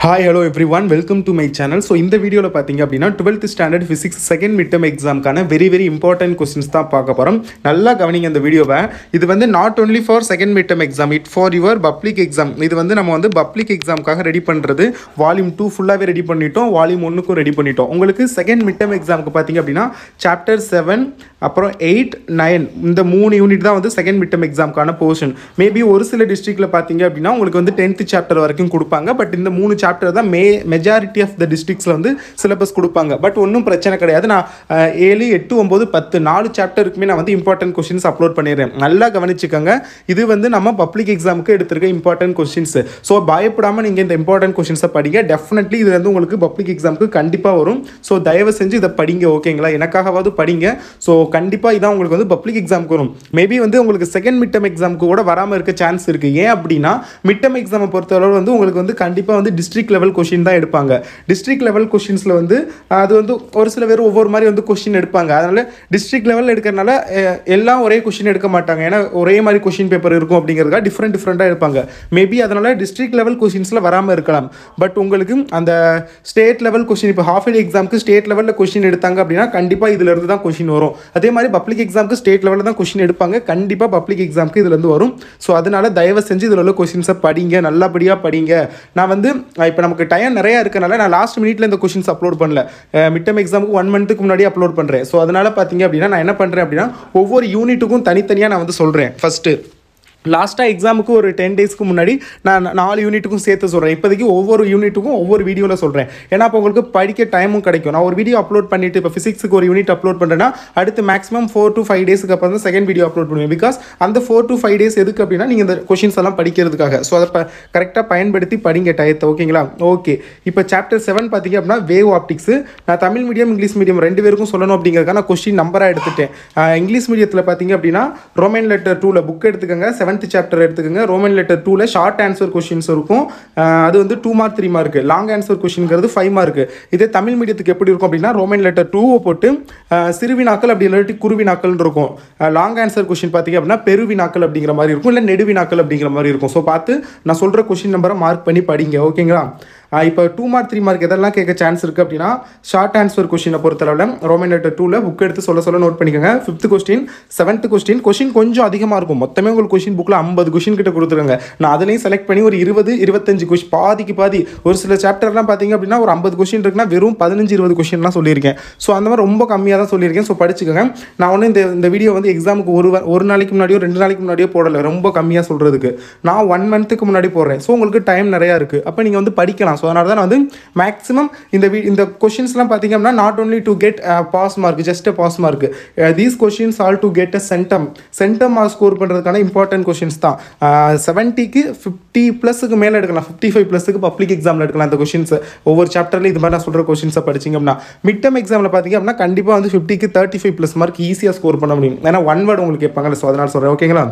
hi hello everyone welcome to my channel so இந்த வீடியோவில் பார்த்தீங்க அப்படின்னா twelfth standard physics second mid term எக்ஸாம்க்கான வெரி வெரி இம்பார்ட்டன்ட் கொஸ்டின்ஸ் தான் பார்க்க போகிறோம் நல்லா கவனிங்க இந்த வீடியோவை இது வந்து not only for second mid term exam it for your public exam இது வந்து நம்ம வந்து பப்ளிக் எக்ஸாம்க்காக ரெடி பண்ணுறது வால்யூம் டூ ஃபுல்லாகவே ரெடி பண்ணிட்டோம் வால்யூம் ஒன்றுக்கும் ரெடி பண்ணிட்டோம் உங்களுக்கு செகண்ட் மிட் டர்ம் எக்ஸாமுக்கு பார்த்தீங்க அப்படின்னா சாப்டர் செவன் அப்புறம் எயிட் நைன் இந்த மூணு யூனிட் தான் வந்து செகண்ட் மிட் டர்ம் எக்ஸாம்க்கான போர்ஷன் மேபி ஒரு சில டிஸ்ட்ரிக்ட்டில் பார்த்தீங்க அப்படின்னா உங்களுக்கு வந்து டென்த்து சாப்டர் வரைக்கும் கொடுப்பாங்க பட் இந்த மூணு சாப்டர் தான் மே மெஜாரிட்டி ஆஃப் த டிஸ்ட்ரிக்ஸில் வந்து சிலபஸ் கொடுப்பாங்க பட் ஒன்றும் பிரச்சனை கிடையாது நான் அஹ், ஏழு எட்டு ஒம்பது பத்து நாலு சாப்டருக்குமே நான் வந்து இம்பார்ட்டன்ட் கொஸ்டின்ஸ் அப்லோட் பண்ணிடுறேன் நல்லா கவனிச்சுக்கோங்க இது வந்து நம்ம பப்ளிக் எக்ஸாமுக்கு எடுத்திருக்க இம்பார்ட்டன்ட் கொஸ்டின்ஸ் ஸோ பயப்படாமல் நீங்கள் இந்த இம்பார்ட்டன்ட் கொஸ்டின்ஸை படிங்க டெஃபினெட்லி இது வந்து உங்களுக்கு பப்ளிக் எக்ஸாமுக்கு கண்டிப்பாக வரும் ஸோ தயவு செஞ்சு இதை படிங்க ஓகேங்களா எனக்காகவாவது படிங்க ஸோ கண்டிப்பாக இதான் உங்களுக்கு வந்து பப்ளிக் எக்ஸாமுக்கு வரும் மேபி வந்து உங்களுக்கு செகண்ட் மிட் டர்ம் எக்ஸாமுக்கு கூட வராமல் இருக்க சான்ஸ் இருக்குது ஏன் அப்படின்னா மிட் டர்ம் எக்ஸாமை பொறுத்தளவு வந்து உங்களுக்கு வந்து கண்டிப்பாக வந்து டிஸ்ட்ரிக்ட் லெவல் கொஷின் தான் எடுப்பாங்க டிஸ்ட்ரிக்ட் லெவல் கொஷின்ஸில் வந்து அது வந்து ஒரு சில பேர் ஒவ்வொரு மாதிரி வந்து கொஷின் எடுப்பாங்க அதனால் டிஸ்ட்ரிக்ட் லெவலில் எடுக்கிறனால அஹ், எல்லாம் ஒரே கொஷின் எடுக்க மாட்டாங்க ஏன்னா ஒரே மாதிரி கொஷின் பேப்பர் இருக்கும் அப்படிங்கிறதுக்காக டிஃப்ரெண்ட் டிஃப்ரெண்ட்டாக எடுப்பாங்க மேபி அதனால் டிஸ்ட்ரிக்ட் லெவல் கொஷின்ஸில் வராமல் இருக்கலாம் பட் உங்களுக்கு அந்த ஸ்டேட் லெவல் கொஷின் இப்போ ஹாஃப் இயர்லி எக்ஸாமுக்கு ஸ்டேட் லெவலில் கொஷின் எடுத்தாங்க அப்படின்னா கண்டிப்பாக இதுல இருந்து தான் கொஷின் வரும் அதே மாதிரி பப்ளிக் எக்ஸாமுக்கு ஸ்டேட் லெவலில் தான் கொஷின் எடுப்பாங்க கண்டிப்பாக பப்ளிக் எக்ஸாமுக்கு இதுலேருந்து வரும் ஸோ அதனால தயவு செஞ்சு இதில் உள்ள கொஷின்ஸை படிங்க நல்லபடியாக படிங்க நான் வந்து இப்போ நமக்கு டைம் நிறையா இருக்கனால நான் லாஸ்ட் மினிட்ல இந்த கொஷின்ஸ் அப்லோட் பண்ணல மிட் டர்ம் எக்ஸாமுக்கு ஒன் மந்த்துக்கு முன்னாடி அப்லோட் பண்ணுறேன் ஸோ அதனால பார்த்தீங்க அப்படின்னா நான் என்ன பண்ணுறேன் அப்படின்னா ஒவ்வொரு யூனிட்டுக்கும் தனித்தனியாக நான் வந்து சொல்கிறேன் ஃபஸ்ட்டு லாஸ்ட்டாக எக்ஸாமுக்கு ஒரு டென் டேஸ்க்கு முன்னாடி நான் நாலு யூனிட்டுக்கும் சேர்த்து சொல்கிறேன் இப்போதைக்கு ஒவ்வொரு யூனிட்டுக்கும் ஒவ்வொரு வீடியோவில் சொல்கிறேன் ஏன்னா அப்போ உங்களுக்கு படிக்க டைமும் கிடைக்கும் நான் ஒரு வீடியோ அப்லோட் பண்ணிட்டு இப்போ ஃபிசிக்ஸுக்கு ஒரு யூனிட் அப்லோட் பண்ணுறேன்னா அடுத்து மேக்ஸிமம் ஃபோர் டு ஃபைவ் டேஸ்க்கு அப்புறம் தான் செகண்ட் வீடியோ அப்லோட் பண்ணுவேன் பிகாஸ் அந்த ஃபோர் டு ஃபைவ் டேஸ் எதுக்கு அப்படின்னா நீங்கள் இந்த கொஷின்ஸ் எல்லாம் படிக்கிறதுக்காக ஸோ அதை ப கரெக்டாக பயன்படுத்தி படிங்க டயத்தை ஓகேங்களா ஓகே இப்போ சாப்டர் செவன் பார்த்தீங்க அப்படின்னா வேவ் ஆப்டிக்ஸ் நான் தமிழ் மீடியம் இங்கிலீஷ் மீடியம் ரெண்டு பேருக்கும் சொல்லணும் அப்படிங்கிறதுக்காக நான் கொஸ்டின் நம்பராக எடுத்துட்டேன் ஆஹ் இங்கிலீஷ் மீடியத்தில் பார்த்தீங்க அப்படின்னா ரோமன் லெட்டர் டூவில் புக் எடுத்துக்கோங்க செவன்த் சாப்டர் எடுத்துக்கோங்க ரோமன் லெட்டர் டூவில் ஷார்ட் ஆன்சர் கொஷின்ஸ் இருக்கும் ஆஹ் அது வந்து two mark three mark long answer கொஷின்ங்கிறது ஃபைவ் மார்க் இதே தமிழ் மீடியத்துக்கு எப்படி இருக்கும் அப்படின்னா ரோமன் லெட்டர் டூவை போட்டு ஆஹ் சிறுவினாக்கள் அப்படி இல்லாட்டி குருவினாக்கள் இருக்கும் லாங் ஆன்சர் கொஷின் பார்த்தீங்க அப்படின்னா பெருவினாக்கள் அப்படிங்கிற மாதிரி இருக்கும் இல்லை நெடுவினாக்கள் அப்படிங்கிற மாதிரி இருக்கும் ஸோ பார்த்து நான் சொல்கிற கொஷின் நம்பரை மார்க் பண்ணி படிங்க ஓகேங்களா இப்போ டூ மார்க் த்ரீ மார்க் எதெல்லாம் கேட்க சான்ஸ் இருக்குது அப்படின்னா ஷார்ட் ஆன்சர் கொஷினை பொறுத்தளவில் ரோமன் லெட்டர் டூவில் புக் எடுத்து சொல்ல சொல்ல நோட் பண்ணிக்கோங்க fifth question seventh question question கொஞ்சம் அதிகமாக இருக்கும் மொத்தமே உங்களுக்கு கொஷின் புக்கில் ஐம்பது கொஷின் கிட்ட கொடுத்துருங்க நான் அதுலேயும் செலக்ட் பண்ணி ஒரு இருபது இருபத்தஞ்சு கொஷின் பாதிக்கு பாதி ஒரு சில சாப்டர்லாம் பார்த்தீங்க அப்படின்னா ஒரு ஐம்பது கொஷின் இருக்குன்னா வெறும் பதினஞ்சு இருபது கொஷின்லாம் சொல்லியிருக்கேன் ஸோ அந்த மாதிரி ரொம்ப கம்மியாக தான் சொல்லியிருக்கேன் ஸோ படிச்சுக்கோங்க நான் ஒன்று இந்த இந்த வீடியோ வந்து எக்ஸாமுக்கு ஒரு வா- ஒரு நாளைக்கு முன்னாடியோ ரெண்டு நாளைக்கு முன்னாடியோ போடலை ரொம்ப கம்மியாக சொல்கிறதுக்கு நான் ஒன் மந்த்துக்கு முன்னாடி போடுறேன் ஸோ உங்களுக்கு டைம் நிறையா இருக்குது அப்போ நீங்கள் வந்து படிக்கலாம் ஸோ அதனால தான் நான் வந்து மேக்ஸிமம் இந்த வி இந்த கொஷின்ஸ்லாம் பார்த்தீங்க அப்படின்னா not only to get pass mark just a pass mark these questions all to get a centum centum mark score பண்ணுறதுக்கான இம்பார்ட்டன்ட் கொஷின்ஸ் தான் செவன்ட்டிக்கு ஃபிஃப்டி ப்ளஸுக்கு மேலே எடுக்கலாம் ஃபிஃப்டி ஃபைவ் ப்ளஸுக்கு பப்ளிக் எக்ஸாமில் எடுக்கலாம் அந்த கொஷின்ஸ் ஒவ்வொரு சாப்டர்லையும் இது மாதிரி நான் சொல்கிற கொஷின்ஸை படிச்சிங்க அப்படின்னா மிட் டர்ம் எக்ஸாமில் பார்த்தீங்க அப்படின்னா கண்டிப்பாக வந்து ஃபிஃப்டிக்கு தேர்ட்டி ஃபைவ் ப்ளஸ் மார்க் ஈஸியாக ஸ்கோர் பண்ண முடியும் ஏன்னா ஒன் வேர்டு உங்களுக்கு கேட்பாங்கல்ல ஸோ அதனால் சொல்கிறேன் ஓகேங்களா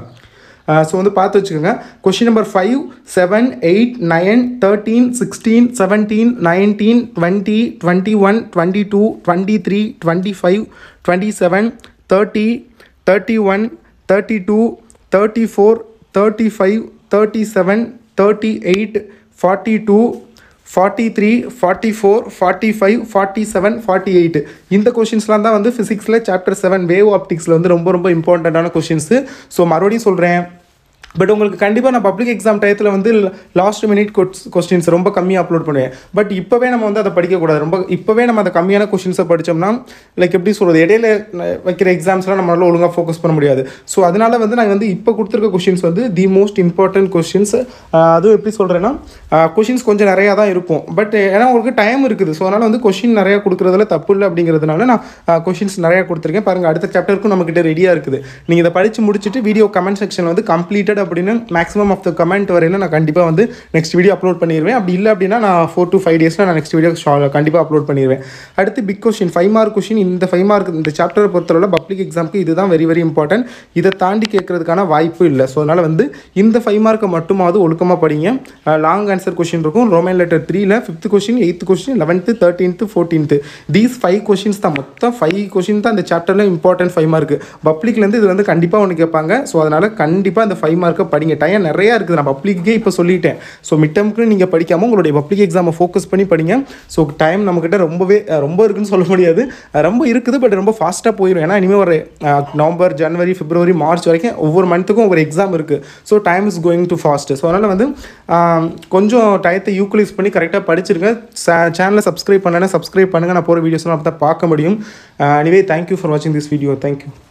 ஸோ வந்து பார்த்து வச்சுக்கோங்க question number five seven eight nine thirteen sixteen seventeen nineteen twenty twenty one twenty two twenty three twenty five twenty seven thirty thirty one thirty two thirty four thirty five thirty seven thirty eight forty two forty three forty four forty five forty seven forty eight இந்த கொஷின்ஸ்லாம் தான் வந்து ஃபிசிக்ஸில் chapter seven wave ஆப்டிக்ஸில் வந்து ரொம்ப ரொம்ப இம்பார்ட்டண்ட்டான questions so மறுபடியும் சொல்கிறேன் பட் உங்களுக்கு கண்டிப்பாக நான் பப்ளிக் எக்ஸாம் டயத்தில் வந்து லாஸ்ட் மினிட் கொஸ்டின்ஸ் ரொம்ப கம்மியாக அப்லோட் பண்ணுவேன் பட் இப்போவே நம்ம வந்து அதை படிக்கக்கூடாது ரொம்ப இப்போவே நம்ம அந்த கம்மியான கொஷின்ஸை படித்தோம்னா லைக் எப்படி சொல்கிறது இடையில அஹ், வைக்கிற எக்ஸாம்ஸ்லாம் நம்மளால ஒழுங்காக ஃபோக்கஸ் பண்ண முடியாது ஸோ அதனால வந்து நான் வந்து இப்போ கொடுத்துருக்க கொஷின்ஸ் வந்து தி மோஸ்ட் இம்பார்ட்டன்ட் கொஷின்ஸ் அதுவும் எப்படி சொல்கிறேன்னா கொஷின்ஸ் கொஞ்சம் நிறையா தான் இருக்கும் பட் ஏன்னா உங்களுக்கு டைம் இருக்குது ஸோ அதனால் வந்து கொஷின் நிறையா கொடுக்குறதுல தப்பு இல்லை அப்படிங்கிறதுனால நான் கொஷின்ஸ் நிறையா கொடுத்துருக்கேன் பாருங்கள் அடுத்த சாப்டருக்கும் நம்மக்கிட்ட ரெடியாக இருக்குது நீங்கள் இதை படித்து முடிச்சுட்டு வீடியோ கமெண்ட் செக்ஷன் வந்து கம்ப்ளீட்டட் அப்படின்னு மேக்ஸிமம் ஆஃப் த கமெண்ட் வரையிலும் நான் கண்டிப்பாக வந்து நெக்ஸ்ட் வீடியோ அப்லோட் பண்ணிடுவேன் அப்படி இல்லை அப்படின்னா நான் ஃபோர் டு ஃபைவ் டேஸில் நான் நெக்ஸ்ட் வீடியோ கண்டிப்பாக அப்லோட் பண்ணிடுவேன் அடுத்து big question five mark question இந்த ஃபைவ் மார்க் இந்த சாப்டரை பொறுத்தவரை பப்ளிக் எக்ஸாமுக்கு இதுதான் வெரி வெரி இம்பார்ட்டன்ட் இதை தாண்டி கேட்கறதுக்கான வாய்ப்பு இல்லை ஸோ அதனால் வந்து இந்த ஃபைவ் மார்க்கை மட்டுமாவது ஒழுக்கமாக படிங்க லாங் ஆன்சர் கொஷின் இருக்கும் ரோமன் லெட்டர் த்ரீல fifth question eighth question eleventh thirteenth fourteenth these five questions தான் மொத்தம் ஃபைவ் கொஷின் தான் இந்த சாப்டரில் இம்பார்ட்டன்ட் ஃபைவ் மார்க் பப்ளிக்லேருந்து இது வந்து கண்டிப்பாக ஒன்று கேட்பாங்க ஸோ அதனால் கண்டிப்பாக இந்த ஃபைவ் மார்க் டைமாக இருக்க படிங்க டைம் நிறையா இருக்குது நான் பப்ளிக்கே இப்போ சொல்லிட்டேன் ஸோ மிட் டேர்முக்கு நீங்கள் படிக்காமல் உங்களுடைய பப்ளிக் எக்ஸாமை ஃபோக்கஸ் பண்ணி படிங்க ஸோ டைம் நம்மக்கிட்ட ரொம்பவே அஹ், ரொம்ப இருக்குன்னு சொல்ல முடியாது அஹ், ரொம்ப இருக்குது பட் ரொம்ப ஃபாஸ்ட்டாக போயிடும் ஏன்னா இனிமேல் ஒரு அஹ், நவம்பர் ஜனவரி பிப்ரவரி மார்ச் வரைக்கும் ஒவ்வொரு மந்த்துக்கும் ஒவ்வொரு எக்ஸாம் இருக்குது so time is going to fast so அதனால் வந்து ஆம், கொஞ்சம் டயத்தை யூக்குலைஸ் பண்ணி கரெக்டாக படிச்சிருங்க சேனலை சப்ஸ்கிரைப் பண்ணலைன்னா சப்ஸ்கிரைப் பண்ணுங்கள் நான் போகிற வீடியோஸ்லாம் அப்போ தான் பார்க்க முடியும் எனிவே தேங்க்யூ ஃபார் வாட்சிங் திஸ் வீடியோ தேங்க்யூ